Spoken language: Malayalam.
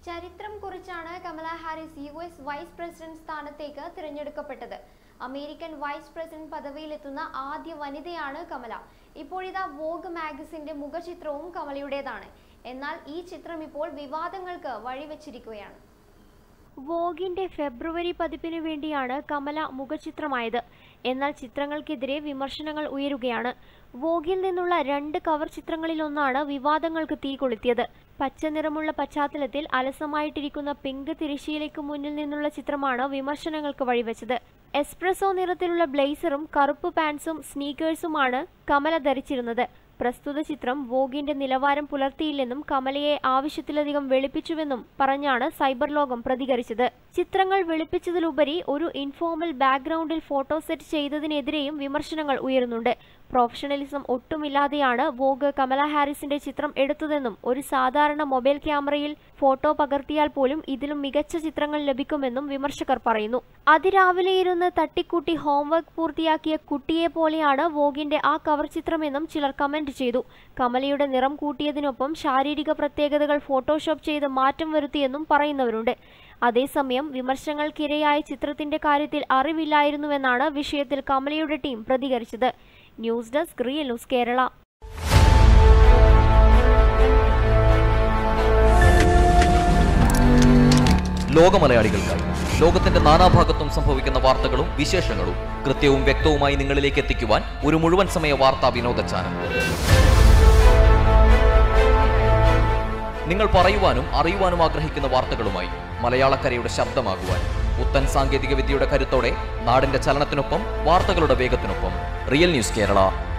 ചരിത്രം കുറിച്ചാണ് Kamala Harris U S vice president സ്ഥാനത്തേക്ക് തിരഞ്ഞെടുക്കപ്പെട്ടത് അമേരിക്കൻ വൈസ് പ്രസിഡന്റ് പദവിയിലെത്തുന്ന ആദ്യ വനിതയാണ് കമല ഇപ്പോഴിതാ വോഗ് മാഗസിന്റെ മുഖചിത്രവും കമലയുടേതാണ് എന്നാൽ ഈ ചിത്രം ഇപ്പോൾ വിവാദങ്ങൾക്ക് വഴിവെച്ചിരിക്കുകയാണ് വോഗിന്റെ ഫെബ്രുവരി പതിപ്പിന് വേണ്ടിയാണ് കമല മുഖചിത്രമായത് എന്നാൽ ചിത്രങ്ങൾക്കെതിരെ വിമർശനങ്ങൾ ഉയരുകയാണ് വോഗിൽ നിന്നുള്ള രണ്ട് കവർ ചിത്രങ്ങളിലൊന്നാണ് വിവാദങ്ങൾക്ക് തീ കൊളുത്തിയത് പച്ച നിറമുള്ള പശ്ചാത്തലത്തിൽ അലസമായിട്ടിരിക്കുന്ന പിങ്ക് തിരശ്ശീലയ്ക്ക് മുന്നിൽ നിന്നുള്ള ചിത്രമാണ് വിമർശനങ്ങൾക്ക് വഴിവെച്ചത് എസ്പ്രസോ നിറത്തിലുള്ള ബ്ലേസറും കറുപ്പ് പാൻസും സ്നീക്കേഴ്സുമാണ് കമല ധരിച്ചിരുന്നത് പ്രസ്തുത ചിത്രം വോഗിന്റെ നിലവാരം പുലർത്തിയില്ലെന്നും കമലയെ ആവശ്യത്തിലധികം വെളുപ്പിച്ചുവെന്നും പറഞ്ഞാണ് സൈബർ ലോകം പ്രതികരിച്ചത് ചിത്രങ്ങൾ വെളുപ്പിച്ചതിലുപരി ഒരു ഇൻഫോർമൽ ബാക്ക്ഗ്രൗണ്ടിൽ ഫോട്ടോ സെറ്റ് ചെയ്തതിനെതിരെയും വിമർശനങ്ങൾ ഉയരുന്നുണ്ട് പ്രൊഫഷണലിസം ഒട്ടുമില്ലാതെയാണ് വോഗ് കമല ഹാരിസിന്റെ ചിത്രം എടുത്തതെന്നും ഒരു സാധാരണ മൊബൈൽ ക്യാമറയിൽ ഫോട്ടോ പകർത്തിയാൽ പോലും ഇതിലും മികച്ച ചിത്രങ്ങൾ ലഭിക്കുമെന്നും വിമർശകർ പറയുന്നു അതിരാവിലെ ഇരുന്ന് തട്ടിക്കൂട്ടി ഹോംവർക്ക് പൂർത്തിയാക്കിയ കുട്ടിയെ പോലെയാണ് വോഗിന്റെ ആ കവർ ചിത്രമെന്നും ചിലർ കമന്റ് ചെയ്തു കമലയുടെ നിറം കൂട്ടിയതിനൊപ്പം ശാരീരിക പ്രത്യേകതകൾ ഫോട്ടോഷോപ്പ് ചെയ്ത് മാറ്റം വരുത്തിയെന്നും പറയുന്നവരുണ്ട് അതേസമയം വിമർശനങ്ങൾക്കിരയായ ചിത്രത്തിന്റെ കാര്യത്തിൽ അറിവില്ലായിരുന്നുവെന്നാണ് വിഷയത്തിൽ കമലയുടെ ടീം പ്രതികരിച്ചത് news desk real news Kerala ലോകമലയാളികൾക്കായി ലോകത്തിന്റെ നാനാഭാഗത്തും സംഭവിക്കുന്ന വാർത്തകളും വിശേഷങ്ങളും കൃത്യവും വ്യക്തവുമായി നിങ്ങളിലേക്ക് എത്തിക്കുവാൻ ഒരു മുഴുവൻ സമയ വാർത്താ വിനോദ ചാനൽ നിങ്ങൾ പറയുവാനും അറിയുവാനും ആഗ്രഹിക്കുന്ന വാർത്തകളുമായി മലയാളക്കരയുടെ ശബ്ദമാകുവാൻ പുത്തൻ സാങ്കേതിക വിദ്യയുടെ കരുത്തോടെ നാടിന്റെ ചലനത്തിനൊപ്പം വാർത്തകളുടെ വേഗത്തിനൊപ്പം റിയൽ ന്യൂസ് കേരള